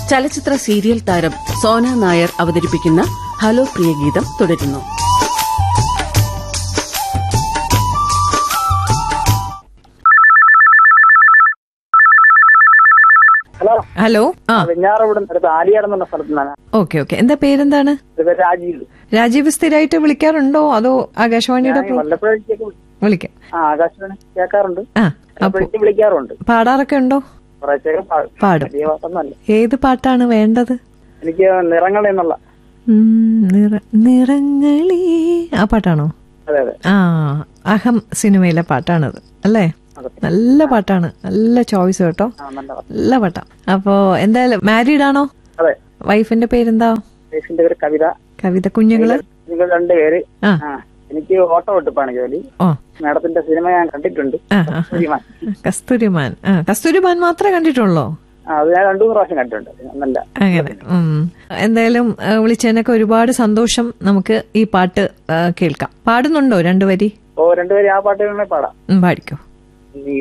ചലച്ചിത്ര സീരിയൽ താരം സോന നായർ അവതരിപ്പിക്കുന്ന ഹലോ പ്രിയ ഗീതം തുടരുന്നു ഹലോ ഹലോ ആ വെഞ്ഞാറവിടം അടുത്ത് ആലിയാട് എന്ന സ്ഥലത്ത് നിന്നാണ് ഓക്കെ ഓക്കെ എന്താ പേരെന്താണ് ഇത് പേര് രാജീവ് രാജീവ് സ്ഥിരമായിട്ട് വിളിക്കാറുണ്ടോ അതോ ആകാശവാണിയുടെ ഞാൻ വല്ലപ്പോഴേക്കൊക്കെ വിളി- വിളിക്കാം ആ ആകാശവാണി കേൾക്കാറുണ്ട് ആ അപ്പൊ വല്ലപ്പോഴേക്ക് വിളിക്കാറുണ്ട് പാടാറൊക്കെ ഉണ്ടോ കുറേശ്ശൊക്കെ പാടും പാടും വലിയ പാട്ടൊന്നല്ല ഏത് പാട്ടാണ് വേണ്ടത് എനിക്ക് നിറങ്ങൾ എന്നുള്ള ഉം, നിറ- നിറങ്ങളീ ആ പാട്ടാണോ അതെ അതെ ആ അഹം സിനിമയിലെ പാട്ടാണത് അല്ലേ അതെ. നല്ല പാട്ടാണ് നല്ല ചോയ്സ് കേട്ടോ ആ നല്ല പാട്ട്. നല്ല പാട്ടാ അപ്പോ എന്തായാലും മാരീഡ് ആണോ അതെ വൈഫിന്റെ പേരെന്താ ദേശിന്റെ പേര് കവിത കവിത കുഞ്ഞുങ്ങള് നിങ്ങൾ രണ്ടുപേര് ആ ആ എനിക്ക് ഓട്ടോ വെട്ടിപ്പാണ് ജോലി ഓ മാഡത്തിന്റെ സിനിമ ഞാൻ കണ്ടിട്ടുണ്ട് ആ ആ സിനിമ. കസ്തൂരിമാൻ ആ കസ്തൂരിമാൻ മാത്രമേ കണ്ടിട്ടുള്ളൂ ആ, അത് ഞാൻ രണ്ടു മൂന്ന് പ്രാവശ്യം കണ്ടിട്ടുണ്ട് നല്ല അങ്ങനെ ഉം. എന്തായാലും ആ, വിളിച്ചതിനൊക്കെ ഒരുപാട് സന്തോഷം നമുക്ക് ഈ പാട്ട് ആ, കേൾക്കാം പാടുന്നുണ്ടോ രണ്ടുവരി ഓ രണ്ടുപേരും ആ പാട്ട് വേണമെങ്കിൽ പാടാം ഉം, പാടിക്കോ നീ